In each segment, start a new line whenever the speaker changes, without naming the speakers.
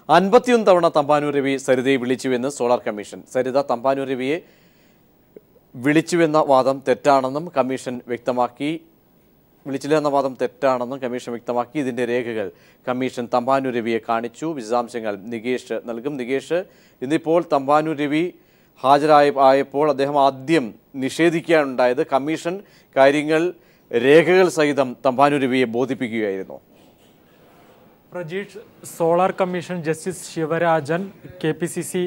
അൻപത്തിയൊന്ന് തവണ തമ്പാനൂർ രവി സരിതയെ വിളിച്ചുവെന്ന് സോളാർ കമ്മീഷൻ സരിത തമ്പാനൂർ രവിയെ വിളിച്ചുവെന്ന വാദം തെറ്റാണെന്നും കമ്മീഷൻ വ്യക്തമാക്കി വിളിച്ചില്ല എന്ന വാദം തെറ്റാണെന്നും കമ്മീഷൻ വ്യക്തമാക്കി ഇതിന്റെ രേഖകൾ കമ്മീഷൻ തമ്പാനൂർ രവിയെ കാണിച്ചു വിശദാംശങ്ങൾ നികേഷ് നൽകും നികേഷ് ഇന്നിപ്പോൾ തമ്പാനൂർ രവി ഹാജരായ ആയപ്പോൾ അദ്ദേഹം ആദ്യം നിഷേധിക്കുകയാണുണ്ടായത് കമ്മീഷൻ കാര്യങ്ങൾ രേഖകൾ സഹിതം തമ്പാനൂർ രവിയെ ബോധിപ്പിക്കുകയായിരുന്നു
Prajeesh solar commission justice Sivarajan K P C C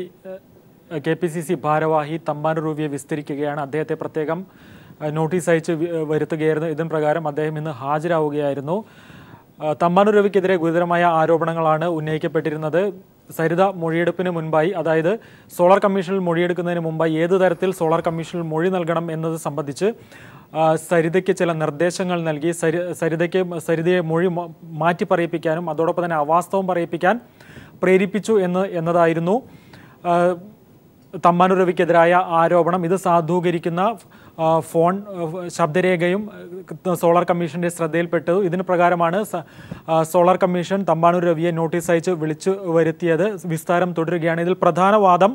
K P C C ഭാരവാഹി തമ്പാനൂർ രൂപയെ വിസ്തരിക്കുകയാണ് അദ്ദേഹത്തെ പ്രത്യേകം ഏഹ്, നോട്ടീസ് അയച്ച് വി- ഏഹ്, വരുത്തുകയായിരുന്നു ഇതിന് പ്രകാരം അദ്ദേഹം ഇന്ന് ഹാജരാവുകയായിരുന്നു ഏഹ്, തമ്പാനൂർ രവിക്കെതിരെ ഗുരുതരമായ ആരോപണങ്ങളാണ് ഉന്നയിക്കപ്പെട്ടിരുന്നത് സരിത മൊഴിയെടുപ്പിന് മുൻപായി അതായത് സോളാർ കമ്മീഷനിൽ മൊഴിയെടുക്കുന്നതിന് മുമ്പായി ഏത് തരത്തിൽ സോളാർ കമ്മീഷനിൽ മൊഴി നൽകണം എന്നത് സംബന്ധിച്ച് ആ, സരിതയ്ക്ക് ചില നിർദ്ദേശങ്ങൾ നൽകി സരി സരിതയ്ക്ക് സരിതയെ മൊഴി മ- മാറ്റി പറയിപ്പിക്കാനും അതോടൊപ്പം തന്നെ അവാസ്തവം പറയിപ്പിക്കാൻ പ്രേരിപ്പിച്ചു എന്ന് എന്നതായിരുന്നു ആ, തമ്മാനൂർ രവിക്കെതിരായ ആരോപണം ഇത് സാധൂകരിക്കുന്ന ആ, ഫോൺ ആ, ശബ്ദരേഖയും ആ, സോളാർ കമ്മീഷന്റെ ശ്രദ്ധയിൽപ്പെട്ടു ഇതിന് പ്രകാരമാണ് സ- ആ, സോളാർ കമ്മീഷൻ തമ്പാനൂർ രവിയെ നോട്ടീസ് അയച്ച് വിളിച്ചു വരുത്തിയത് വിസ്താരം തുടരുകയാണ് ഇതിൽ പ്രധാന വാദം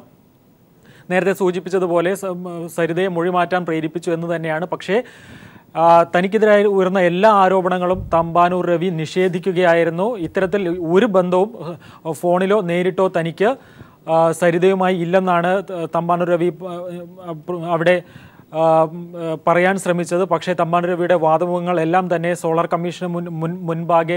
നേരത്തെ സൂചിപ്പിച്ചതുപോലെ സ- ഉം, സരിതയെ മൊഴി മാറ്റാൻ പ്രേരിപ്പിച്ചു എന്ന് തന്നെയാണ് പക്ഷേ ആ, തനിക്കെതിരായി ഉയർന്ന എല്ലാ ആരോപണങ്ങളും തമ്പാനൂർ രവി നിഷേധിക്കുകയായിരുന്നു ഇത്തരത്തിൽ ഒരു ബന്ധവും ഏഹ്, ഫോണിലോ നേരിട്ടോ തനിക്ക് ആ, സരിതയുമായി ഇല്ലെന്നാണ് ത- തമ്പാനൂർ രവി ആ, ആ, അവിടെ ആ, ഉം, ആ, പറയാൻ ശ്രമിച്ചത് പക്ഷേ തമ്പാനൂർ രവിയുടെ വാദമുഖങ്ങൾ എല്ലാം തന്നെ സോളാർ കമ്മീഷന് മുൻ മുൻ മുൻപാകെ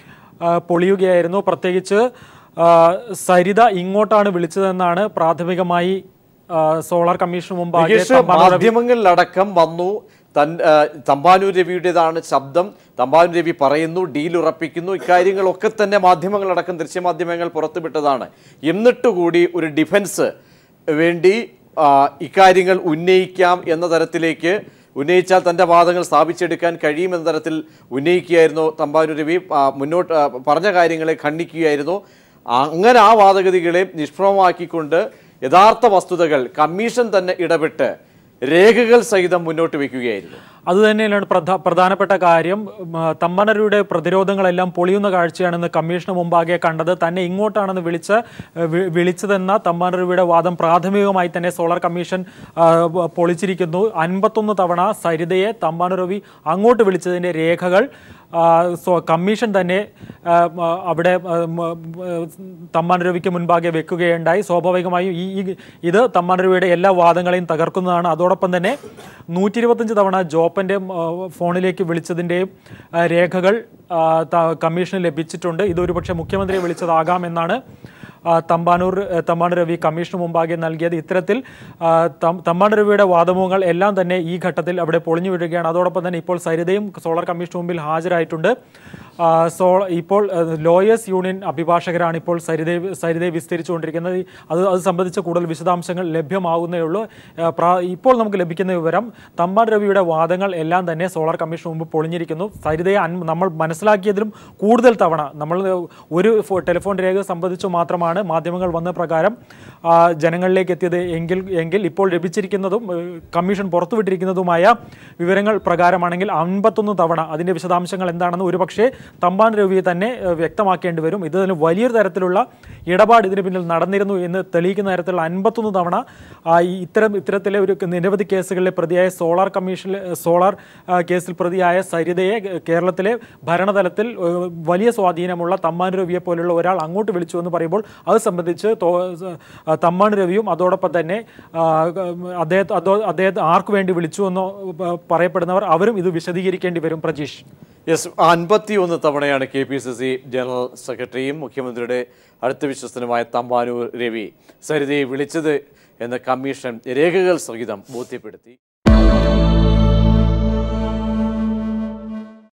ആ, പൊളിയുകയായിരുന്നു പ്രത്യേകിച്ച് ആ, സരിത ഇങ്ങോട്ടാണ് വിളിച്ചതെന്നാണ് പ്രാഥമികമായി ആ, സോളാർ കമ്മീഷന് മുമ്പാകെ
നികേഷ്
തമ്പാനൂർ രവി-
മാധ്യമങ്ങളിലടക്കം വന്നു തൻ ആ, തമ്പാനൂർ രവിയുടേതാണ് ശബ്ദം തമ്പാനൂർ രവി പറയുന്നു ഡീൽ ഉറപ്പിക്കുന്നു ഇക്കാര്യങ്ങളൊക്കെ തന്നെ മാധ്യമങ്ങളടക്കം ദൃശ്യമാധ്യമങ്ങൾ പുറത്തുവിട്ടതാണ് എന്നിട്ട് കൂടി ഒരു ഡിഫൻസ് വേണ്ടി ആ, ഇക്കാര്യങ്ങൾ ഉന്നയിക്കാം എന്ന തരത്തിലേക്ക് ഉന്നയിച്ചാൽ തൻ്റെ വാദങ്ങൾ സ്ഥാപിച്ചെടുക്കാൻ കഴിയുമെന്ന തരത്തിൽ ഉന്നയിക്കുകയായിരുന്നു തമ്പാനൂർ രവി ആ, മുന്നോട്ട് ആ, പറഞ്ഞ കാര്യങ്ങളെ ഖണ്ഡിക്കുകയായിരുന്നു അങ്ങനെ ആ വാദഗതികളെ നിഷ്പ്രഭമാക്കിക്കൊണ്ട് യഥാർത്ഥ വസ്തുതകൾ കമ്മീഷൻ തന്നെ ഇടപെട്ട് രേഖകൾ സഹിതം മുന്നോട്ട് വയ്ക്കുകയായിരുന്നു
അതുതന്നെയാണ് പ്രധ പ്രധാനപ്പെട്ട കാര്യം ഉം, ആ, തമ്മനരുടെ പ്രതിരോധങ്ങളെല്ലാം പൊളിയുന്ന കാഴ്ചയാണെന്ന് കമ്മീഷന് മുമ്പാകെ കണ്ടത് തന്നെ ഇങ്ങോട്ടാണെന്ന് വിളിച്ച് ഏഹ്, വി- വിളിച്ചതെന്ന തമ്മനരുടെ വാദം പ്രാഥമികമായി തന്നെ സോളാർ കമ്മീഷൻ ആ, വ- പൊളിച്ചിരിക്കുന്നു അൻപത്തൊന്ന് തവണ സരിതയെ തമ്പാനൂർ രവി അങ്ങോട്ട് വിളിച്ചതിൻ്റെ രേഖകൾ ആ, സോ- കമ്മീഷൻ തന്നെ ആ, മ, അവിടെ ആ, മ, മ, തമ്മാൻ രവിക്ക് മുൻപാകെ വെക്കുകയുണ്ടായി സ്വാഭാവികമായും ഈ ഈ- ഇത് തമ്മാൻ രവിയുടെ എല്ലാ വാദങ്ങളെയും തകർക്കുന്നതാണ് അതോടൊപ്പം തന്നെ നൂറ്റി ഇരുപത്തഞ്ച് തവണ ജോപ്പൻ്റെ ആ, ഫോണിലേക്ക് വിളിച്ചതിൻ്റെയും ആ, രേഖകൾ ആ, ത- കമ്മീഷന് ലഭിച്ചിട്ടുണ്ട് ഇതൊരു പക്ഷേ മുഖ്യമന്ത്രിയെ വിളിച്ചതാകാം എന്നാണ് ആ, തമ്പാനൂർ ആ, തമ്പാനൂർ രവി കമ്മീഷന് മുമ്പാകെ നൽകിയത് ഇത്തരത്തിൽ ആ, തം- തമ്പാനൂർ രവിയുടെ വാദമുഖങ്ങൾ എല്ലാം തന്നെ ഈ ഘട്ടത്തിൽ അവിടെ പൊളിഞ്ഞു വീഴുകയാണ് അതോടൊപ്പം തന്നെ ഇപ്പോൾ സരിതയും സോളാർ കമ്മീഷന് മുമ്പിൽ ഹാജരായിട്ടുണ്ട് ആ, സോ ഇപ്പോൾ ആ, ലോയേഴ്സ് യൂണിയൻ അഭിഭാഷകരാണ് ഇപ്പോൾ സരിതയെ സരിതയെ വിസ്തരിച്ചുകൊണ്ടിരിക്കുന്നത് ഈ- അത് അത് സംബന്ധിച്ച് കൂടുതൽ വിശദാംശങ്ങൾ ലഭ്യമാകുന്നേ ഉള്ളൂ ആ, പ്രാ- ഇപ്പോൾ നമുക്ക് ലഭിക്കുന്ന വിവരം തമ്പാൻ രവിയുടെ വാദങ്ങൾ എല്ലാം തന്നെ സോളാർ കമ്മീഷന് മുമ്പ് പൊളിഞ്ഞിരിക്കുന്നു സരിതയെ അൻ- നമ്മൾ മനസ്സിലാക്കിയതിലും കൂടുതൽ തവണ നമ്മൾ ഒരു ഫോ- ടെലിഫോൺ രേഖ സംബന്ധിച്ചു മാത്രമാണ് മാധ്യമങ്ങൾ വന്ന പ്രകാരം ആ, ജനങ്ങളിലേക്ക് എത്തിയത് എങ്കിൽ എങ്കിൽ ഇപ്പോൾ ലഭിച്ചിരിക്കുന്നതും ഏഹ്, കമ്മീഷൻ പുറത്തുവിട്ടിരിക്കുന്നതുമായ വിവരങ്ങൾ പ്രകാരമാണെങ്കിൽ അൻപത്തൊന്ന് തവണ അതിൻ്റെ വിശദാംശങ്ങൾ എന്താണെന്ന് ഒരുപക്ഷെ തമ്പാൻ രവി തന്നെ ഏഹ്, വ്യക്തമാക്കേണ്ടി വരും ഇതിന് വലിയൊരു തരത്തിലുള്ള ഇടപാട് ഇതിന് പിന്നിൽ നടന്നിരുന്നു എന്ന് തെളിയിക്കുന്ന തരത്തിലുള്ള അൻപത്തൊന്ന് തവണ ആ, ഈ ഇത്തരം ഇത്തരത്തിലെ ഒരു നിരവധി കേസുകളിലെ പ്രതിയായ സോളാർ കമ്മീഷനിൽ സോളാർ ആ, കേസിൽ പ്രതിയായ സരിതയെ കേരളത്തിലെ ഭരണതലത്തിൽ ഏഹ്, വലിയ സ്വാധീനമുള്ള തമ്മാൻ രവിയെ പോലുള്ള ഒരാൾ അങ്ങോട്ട് വിളിച്ചു എന്ന് പറയുമ്പോൾ അത് സംബന്ധിച്ച് തോ- ആ, തമ്മാൻ രവിയും അതോടൊപ്പം തന്നെ ആ, അദ്ദേഹത്തെ അതോ അദ്ദേഹത്തെ ആർക്ക് വേണ്ടി വിളിച്ചു എന്ന് പറയപ്പെടുന്നവർ അവരും ഇത് വിശദീകരിക്കേണ്ടി വരും പ്രജീഷ്
യെസ് അൻപത്തി ഒന്ന് തവണയാണ് K P C C general സെക്രട്ടറിയും മുഖ്യമന്ത്രിയുടെ അടുത്ത വിശ്വസ്തനുമായ തമ്പാനൂർ രവി സരിതയെ വിളിച്ചത് എന്ന് കമ്മീഷൻ രേഖകൾ സഹിതം ബോധ്യപ്പെടുത്തി